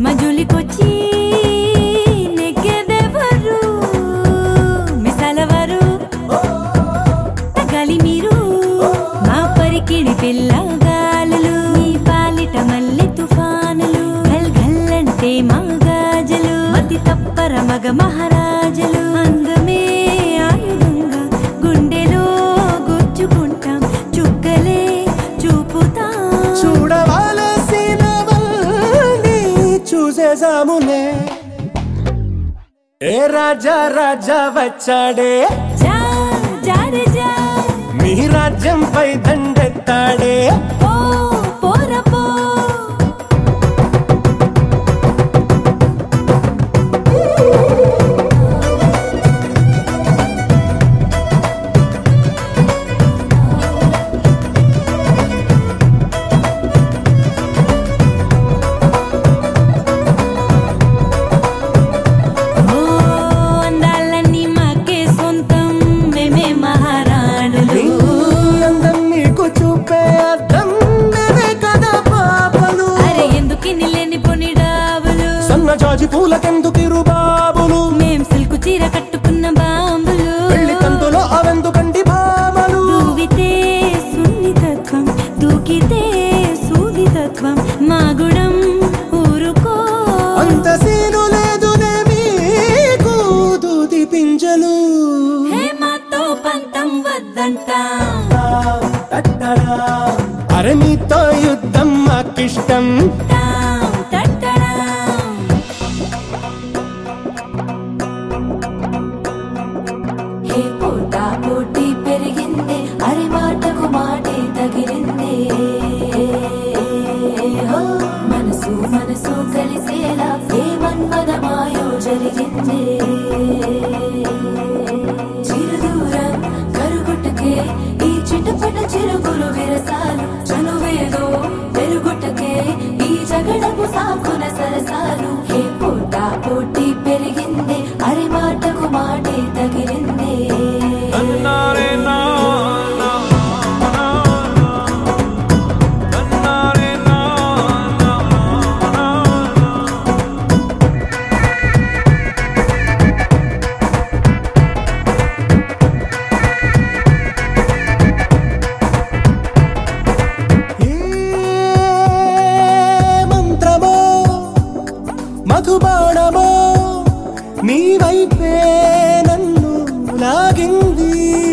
మజులికొచ్చి నెగ్గెదెవరు మిసలవరు తగాలి మీరు మా పరికిణి పిల్లగాలులు మీ పాలిట మల్లె తుఫానులు గల్ గల్లంటే మా గాజలు మతి తప్పర మగ మహారాజులు అందమే ఆయుధంగా గుండెలో గుచ్చుకుంటాం చుక్కలే చూపుతాం చూడవలసినవన్నీ చూసేసాములే ఏ రాజా రాజా వచ్చాడే జా జారే జా మీ రాజ్యంపై దండెత్తాడే పో పోర పో ఓ అందాలన్నీ మాకే సొంతం మేమే మహారాణులు మీ అందం మీకు చూపే అర్థం మేమే కదా పాపలు అరే ఎందుకిన్ని లేని పొని డాబులు సన్న జాజి పూలకెందుకిరు బాబులు మేం సిల్కు చీర కట్టుకున్న బాంబులు పెళ్లి కందులో అవెందుకండి భామలు దూవితే సున్నితత్వం దూకితే సూదితత్వం మా గుణం ఊరుకో అంత సీను లేదులే మీకు దూది పింజలు హే మాతో పంతం వద్దంటాం అరే మీతో యుద్ధం మాకిష్టం టాం, టట్టడాం. హే పోటా పోటీ పెరిగిందే అరే మాటకు మాటే తగిలిందే హో, మనసు మనసు కలిసేలా ఏ మన్మద మాయో జరిగిందే చిరుదూరం కరుగుటకే ఈ చిటపట చిరుగురు విరసాలు చనువేదో పెరుగుటకే ఈ జగడపు సాకున సరసాలు హే పోటా పోటీ పెరిగిందే అరే మాటకు మాటే తగిలిందే ఏ మంత్రమో మధుబాణమో నీ వైపే నన్ను లాగింది